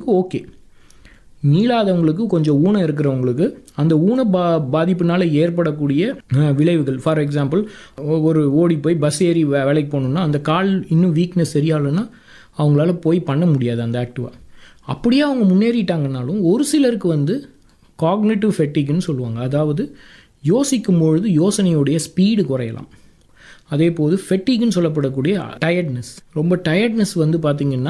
மீள்றவங்களுக்கு okay மீளாதவங்களுக்கு கொஞ்சம் ஊனம் இருக்கிறவங்களுக்கு அந்த ஊன பா பாதிப்புனால ஏற்படக்கூடிய அஹ், விளைவுகள் ஃபார் எக்ஸாம்பிள் ஒரு ஓடி போய் பஸ் ஏறி வே வேலைக்கு போகணுன்னா அந்த கால் இன்னும் வீக்னஸ் சரியாகலைன்னா அவங்களால போய் பண்ண முடியாது அந்த ஆக்டிவாக அப்படியே அவங்க முன்னேறிட்டாங்கனாலும் ஒரு சிலருக்கு வந்து காக்னேட்டிவ் ஃபெட்டிக்னு சொல்லுவாங்க அதாவது யோசிக்கும் பொழுது யோசனையுடைய ஸ்பீடு குறையலாம் அதே போது ஃபெட்டிக்னு சொல்லப்படக்கூடிய டயர்ட்னஸ் ரொம்ப டயர்ட்னஸ் வந்து பார்த்திங்கன்னா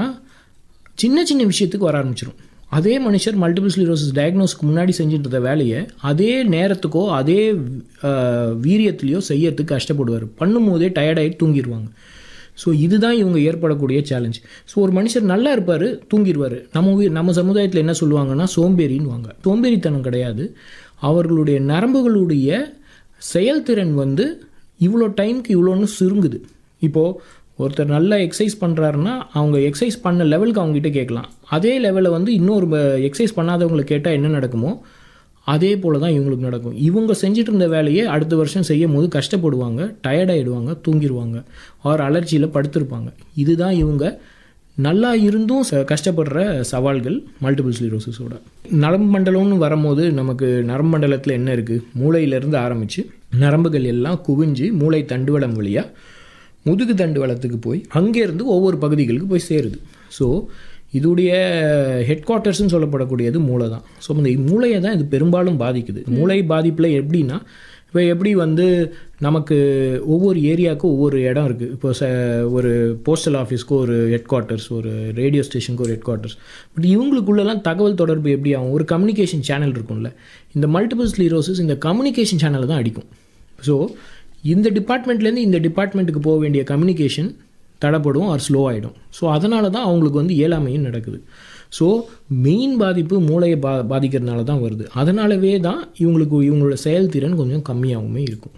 சின்ன சின்ன விஷயத்துக்கு வர ஆரம்பிச்சிடும் அதே மனுஷர் மல்டிபிள் ஸ்லீரோசிஸ் டயக்னோஸ்க்கு முன்னாடி செஞ்சுட்டு இருந்த வேலையை அதே நேரத்துக்கோ அதே அஹ், வீரியத்திலையோ செய்யறதுக்கு கஷ்டப்படுவார் பண்ணும்போதே டயர்டாகி தூங்கிடுவாங்க ஸோ இதுதான் இவங்க ஏற்படக்கூடிய சேலஞ்ச் ஸோ ஒரு மனுஷர் நல்லா இருப்பார் தூங்கிடுவார் நம்ம உயிர் நம்ம சமுதாயத்தில் என்ன சொல்லுவாங்கன்னா சோம்பேறின்னு வாங்க சோம்பேறித்தனம் கிடையாது அவர்களுடைய நரம்புகளுடைய செயல்திறன் வந்து இவ்வளோ டைம்க்கு இவ்வளோன்னு சுருங்குது இப்போது ஒருத்தர் நல்லா எக்ஸசைஸ் பண்ணுறாருன்னா அவங்க எக்ஸசைஸ் பண்ண லெவலுக்கு அவங்ககிட்ட கேட்கலாம் அதே லெவலில் வந்து இன்னொரு எக்ஸசைஸ் பண்ணாதவங்களை கேட்டால் என்ன நடக்குமோ அதே போல் தான் இவங்களுக்கு நடக்கும் இவங்க செஞ்சுட்டு இருந்த வேலையை அடுத்த வருஷம் செய்யும் போது கஷ்டப்படுவாங்க டயர்டாயிடுவாங்க தூங்கிடுவாங்க ஆர் அலர்ஜியில் படுத்திருப்பாங்க இதுதான் இவங்க நல்லா இருந்தும் ச- கஷ்டப்படுற சவால்கள் மல்டிபிள் ஸ்லீரோசிஸோட நரம்பு மண்டலம்னு வரும்போது நமக்கு நரம்பு மண்டலத்தில் என்ன இருக்குது மூளையிலேருந்து ஆரம்பித்து நரம்புகள் எல்லாம் குவிஞ்சு மூளை தண்டுவடம் வழியாக முதுகு தண்டுவலத்துக்கு போய் அங்கேருந்து ஒவ்வொரு பகுதிகளுக்கு போய் சேருது ஸோ இதுடைய ஹெட் குவார்ட்டர்ஸ்னு சொல்லப்படக்கூடியது மூளை தான் ஸோ இந்த மூளையை தான் இது பெரும்பாலும் பாதிக்குது மூளை பாதிப்பில் எப்படின்னா இப்போ எப்படி வந்து நமக்கு ஒவ்வொரு ஏரியாவுக்கும் ஒவ்வொரு இடம் இருக்குது இப்போ ச ஒரு போஸ்டல் ஆஃபீஸ்க்கு ஒரு ஹெட் குவார்ட்டர்ஸ் ஒரு ரேடியோ ஸ்டேஷனுக்கு ஒரு ஹெட் குவார்ட்டர்ஸ் பட் இவங்களுக்குள்ளெல்லாம் தகவல் தொடர்பு எப்படி ஆகும் ஒரு கம்யூனிகேஷன் சேனல் இருக்கும்ல இந்த மல்டிபிள் ஸ்லீரோசிஸ் இந்த கம்யூனிகேஷன் சேனலை தான் அடிக்கும் ஸோ இந்த டிபார்ட்மெண்ட்லேருந்து இந்த டிபார்ட்மெண்ட்டுக்கு போக வேண்டிய கம்யூனிகேஷன் தடைப்படும் ஆர் ஸ்லோ ஆகிடும் ஸோ அதனால தான் அவங்களுக்கு வந்து இயலாமையும் நடக்குது ஸோ மெயின் பாதிப்பு மூளையை பா பாதிக்கிறதுனால தான் வருது அதனாலவே தான் இவங்களுக்கு இவங்களோட செயல்திறன் கொஞ்சம் கம்மியாகவுமே இருக்கும்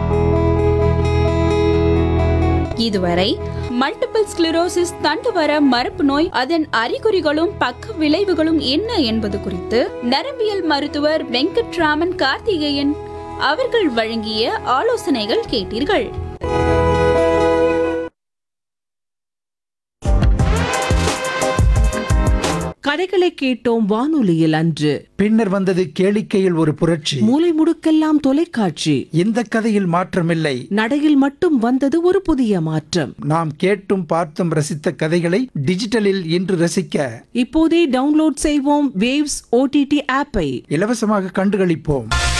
இதுவரை மல்டிபிள் ஸ்க்ளிரோசிஸ் தண்டுவர மரபு நோய் அதன் அறிகுறிகளும் பக்க விளைவுகளும் என்ன என்பது குறித்து நரம்பியல் மருத்துவர் வெங்கட்ராமன் கார்த்திகேயன் அவர்கள் வழங்கிய ஆலோசனைகள் கேட்டீர்கள் கதைகளை கேட்டோம் வானொலியில் அன்று பின்னர் வந்தது கேளிக்கையில் ஒரு புரட்சி மூலை முடுக்கெல்லாம் தொலைக்காட்சி இந்த கதையில் மாற்றமில்லை நடையில் மட்டும் வந்தது ஒரு புதிய மாற்றம் நாம் கேட்டும் பார்த்தும் ரசித்த கதைகளை டிஜிட்டலில் இன்று ரசிக்க இப்போதே டவுன்லோட் செய்வோம் வேவ்ஸ் ஓடிடி ஆப்பை இலவசமாக கண்டுகளிப்போம்